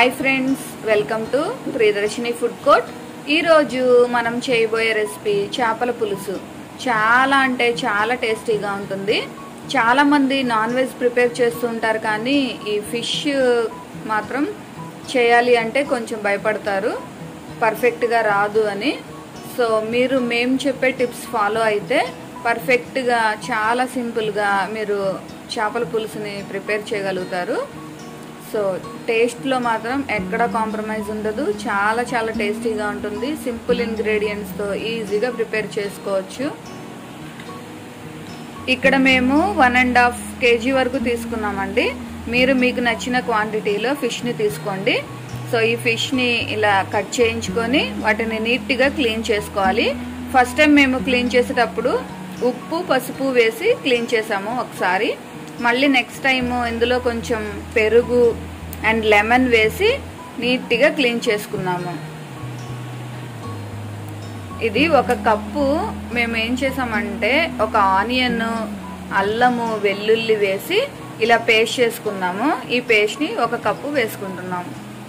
hi friends welcome to Priyadarshini food court ఈరోజు మనం చేయబోయే రెసిపీ చేపల పులుసు చాలా అంటే చాలా టేస్టీగా ఉంటుంది చాలా మంది నాన్ వెజ్ ప్రిపేర్ చేస్తూ ఉంటారు కానీ ఈ ఫిష్ మాత్రం చేయాలి అంటే కొంచెం భయపడతారు పర్ఫెక్ట్గా రాదు అని సో మీరు మేము చెప్పే టిప్స్ ఫాలో అయితే పర్ఫెక్ట్గా చాలా సింపుల్గా మీరు చేపల పులుసుని ప్రిపేర్ చేయగలుగుతారు సో టేస్ట్లో మాత్రం ఎక్కడ కాంప్రమైజ్ ఉండదు చాలా చాలా టేస్టీగా ఉంటుంది సింపుల్ ఇంగ్రీడియంట్స్తో ఈజీగా ప్రిపేర్ చేసుకోవచ్చు ఇక్కడ మేము వన్ అండ్ హాఫ్ కేజీ వరకు తీసుకున్నామండి మీరు మీకు నచ్చిన క్వాంటిటీలో ఫిష్ని తీసుకోండి సో ఈ ఫిష్ని ఇలా కట్ చేయించుకొని వాటిని నీట్గా క్లీన్ చేసుకోవాలి ఫస్ట్ టైం మేము క్లీన్ చేసేటప్పుడు ఉప్పు పసుపు వేసి క్లీన్ చేసాము ఒకసారి మళ్ళీ నెక్స్ట్ టైం ఇందులో కొంచెం పెరుగు అండ్ లెమన్ వేసి నీట్గా క్లీన్ చేసుకున్నాము ఇది ఒక కప్పు మేము ఏం చేసామంటే ఒక ఆనియన్ అల్లము వెల్లుల్లి వేసి ఇలా పేస్ట్ చేసుకున్నాము ఈ పేస్ట్ని ఒక కప్పు వేసుకుంటున్నాము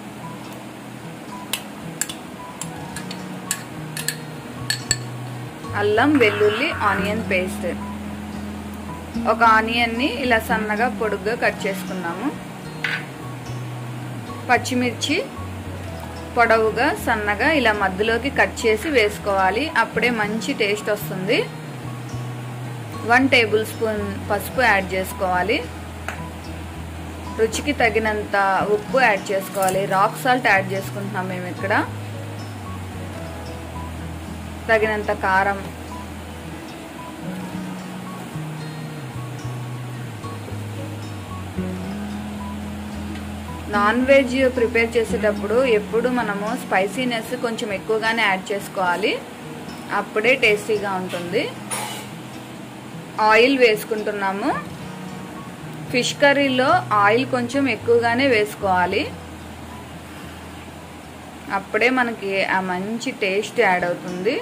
అల్లం వెల్లుల్లి ఆనియన్ పేస్ట్ ఒక ఆనియన్ని ఇలా సన్నగా పొడుగ్గా కట్ చేసుకున్నాము పచ్చిమిర్చి పొడవుగా సన్నగా ఇలా మధ్యలోకి కట్ చేసి వేసుకోవాలి అప్పుడే మంచి టేస్ట్ వస్తుంది వన్ టేబుల్ స్పూన్ పసుపు యాడ్ చేసుకోవాలి రుచికి తగినంత ఉప్పు యాడ్ చేసుకోవాలి రాక్ సాల్ట్ యాడ్ చేసుకుంటున్నాం మేము ఇక్కడ తగినంత కారం నాన్ వెజ్ ప్రిపేర్ చేసేటప్పుడు ఎప్పుడు మనము స్పైసీనెస్ కొంచెం ఎక్కువగానే యాడ్ చేసుకోవాలి అప్పుడే టేస్టీగా ఉంటుంది ఆయిల్ వేసుకుంటున్నాము ఫిష్ కర్రీలో ఆయిల్ కొంచెం ఎక్కువగానే వేసుకోవాలి అప్పుడే మనకి ఆ మంచి టేస్ట్ యాడ్ అవుతుంది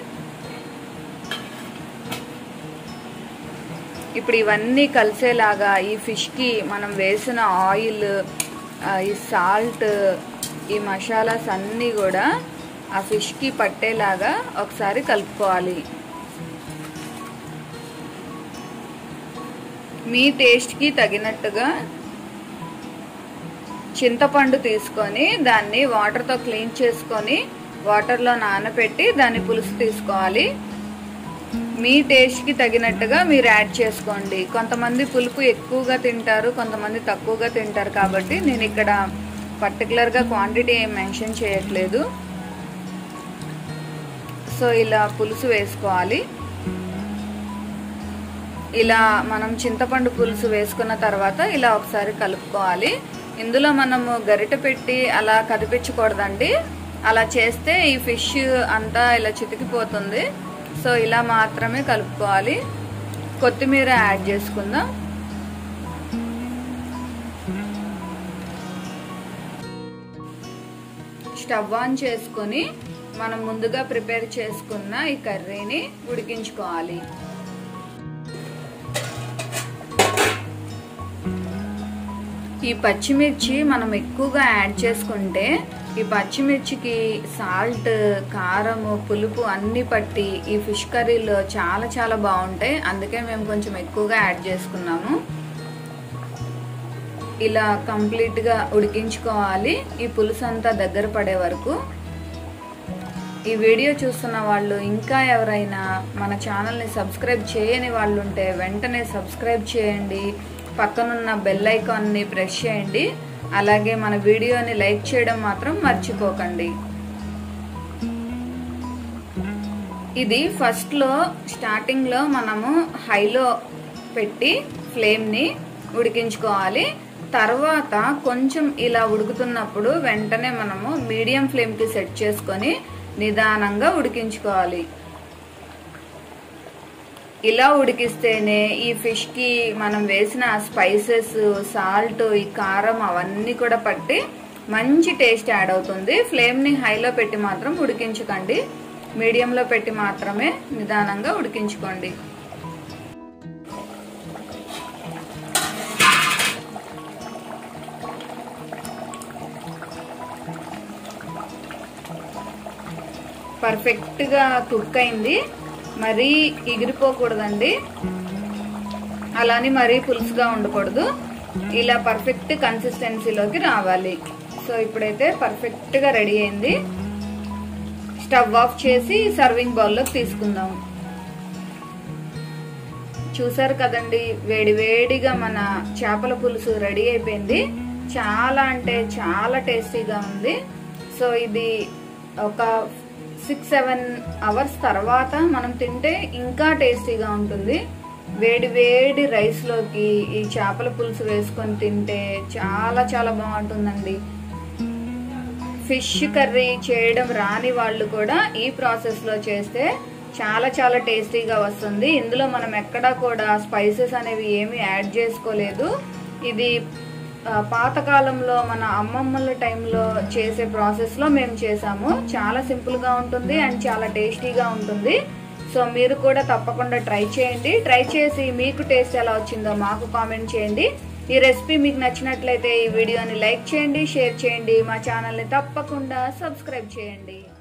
ఇప్పుడు ఇవన్నీ కలిసేలాగా ఈ ఫిష్కి మనం వేసిన ఆయిల్ ఈ సాల్ట్ ఈ మసాలాస్ అన్నీ కూడా ఆ ఫిష్కి పట్టేలాగా ఒకసారి కలుపుకోవాలి మీ టేస్ట్కి తగినట్టుగా చింతపండు తీసుకొని దాన్ని వాటర్తో క్లీన్ చేసుకొని వాటర్లో నానబెట్టి దాన్ని పులుసు తీసుకోవాలి మీ టేస్ట్కి తగినట్టుగా మీరు యాడ్ చేసుకోండి కొంతమంది పులుపు ఎక్కువగా తింటారు కొంతమంది తక్కువగా తింటారు కాబట్టి నేను ఇక్కడ పర్టికులర్గా క్వాంటిటీ ఏం మెన్షన్ చేయట్లేదు సో ఇలా పులుసు వేసుకోవాలి ఇలా మనం చింతపండు పులుసు వేసుకున్న తర్వాత ఇలా ఒకసారి కలుపుకోవాలి ఇందులో మనము గరిట పెట్టి అలా కదిపించకూడదండి అలా చేస్తే ఈ ఫిష్ అంతా ఇలా చితికిపోతుంది సో ఇలా మాత్రమే కలుపుకోవాలి కొత్తిమీర యాడ్ చేసుకుందాం స్టవ్ ఆన్ చేసుకొని మనం ముందుగా ప్రిపేర్ చేసుకున్న ఈ కర్రీని ఉడికించుకోవాలి ఈ పచ్చిమిర్చి మనం ఎక్కువగా యాడ్ చేసుకుంటే ఈ పచ్చిమిర్చికి సాల్ట్ కారము పులుపు అన్ని పట్టి ఈ ఫిష్ కర్రీలో చాలా చాలా బాగుంటాయి అందుకే మేము కొంచెం ఎక్కువగా యాడ్ చేసుకున్నాము ఇలా కంప్లీట్గా ఉడికించుకోవాలి ఈ పులుసు అంతా దగ్గర పడే వరకు ఈ వీడియో చూస్తున్న వాళ్ళు ఇంకా ఎవరైనా మన ఛానల్ని సబ్స్క్రైబ్ చేయని వాళ్ళు ఉంటే వెంటనే సబ్స్క్రైబ్ చేయండి పక్కనున్న బెల్ ఐకాన్ని ప్రెస్ చేయండి అలాగే మన వీడియోని లైక్ చేయడం మాత్రం మర్చిపోకండి ఇది ఫస్ట్లో స్టార్టింగ్లో మనము హైలో పెట్టి ఫ్లేమ్ని ఉడికించుకోవాలి తర్వాత కొంచెం ఇలా ఉడుకుతున్నప్పుడు వెంటనే మనము మీడియం ఫ్లేమ్కి సెట్ చేసుకొని నిదానంగా ఉడికించుకోవాలి ఇలా ఉడికిస్తేనే ఈ ఫిష్కి మనం వేసిన స్పైసెస్ సాల్ట్ ఈ కారం అవన్నీ కూడా పట్టి మంచి టేస్ట్ యాడ్ అవుతుంది ఫ్లేమ్ని హైలో పెట్టి మాత్రం ఉడికించకండి మీడియంలో పెట్టి మాత్రమే నిదానంగా ఉడికించుకోండి పర్ఫెక్ట్గా కుక్ అయింది మరీ ఎగిరిపోకూడదండి అలాని మరీ పులుసుగా ఉండకూడదు ఇలా పర్ఫెక్ట్ కన్సిస్టెన్సీలోకి రావాలి సో ఇప్పుడైతే పర్ఫెక్ట్గా రెడీ అయింది స్టవ్ ఆఫ్ చేసి సర్వింగ్ బౌల్లోకి తీసుకుందాం చూసారు కదండి వేడి వేడిగా మన చేపల పులుసు రెడీ అయిపోయింది చాలా అంటే చాలా టేస్టీగా ఉంది సో ఇది ఒక సిక్స్ సెవెన్ అవర్స్ తర్వాత మనం తింటే ఇంకా టేస్టీగా ఉంటుంది వేడి వేడి రైస్లోకి ఈ చేపల పులుసు వేసుకొని తింటే చాలా చాలా బాగుంటుందండి ఫిష్ కర్రీ చేయడం రాని వాళ్ళు కూడా ఈ ప్రాసెస్లో చేస్తే చాలా చాలా టేస్టీగా వస్తుంది ఇందులో మనం ఎక్కడా కూడా స్పైసెస్ అనేవి ఏమీ యాడ్ చేసుకోలేదు ఇది ఆ, పాతకాలంలో మన అమ్మమ్మల టైంలో చేసే ప్రాసెస్లో మేము చేసాము చాలా సింపుల్గా ఉంటుంది అండ్ చాలా టేస్టీగా ఉంటుంది సో మీరు కూడా తప్పకుండా ట్రై చేయండి ట్రై చేసి మీకు టేస్ట్ ఎలా వచ్చిందో మాకు కామెంట్ చేయండి ఈ రెసిపీ మీకు నచ్చినట్లయితే ఈ వీడియోని లైక్ చేయండి షేర్ చేయండి మా ఛానల్ని తప్పకుండా సబ్స్క్రైబ్ చేయండి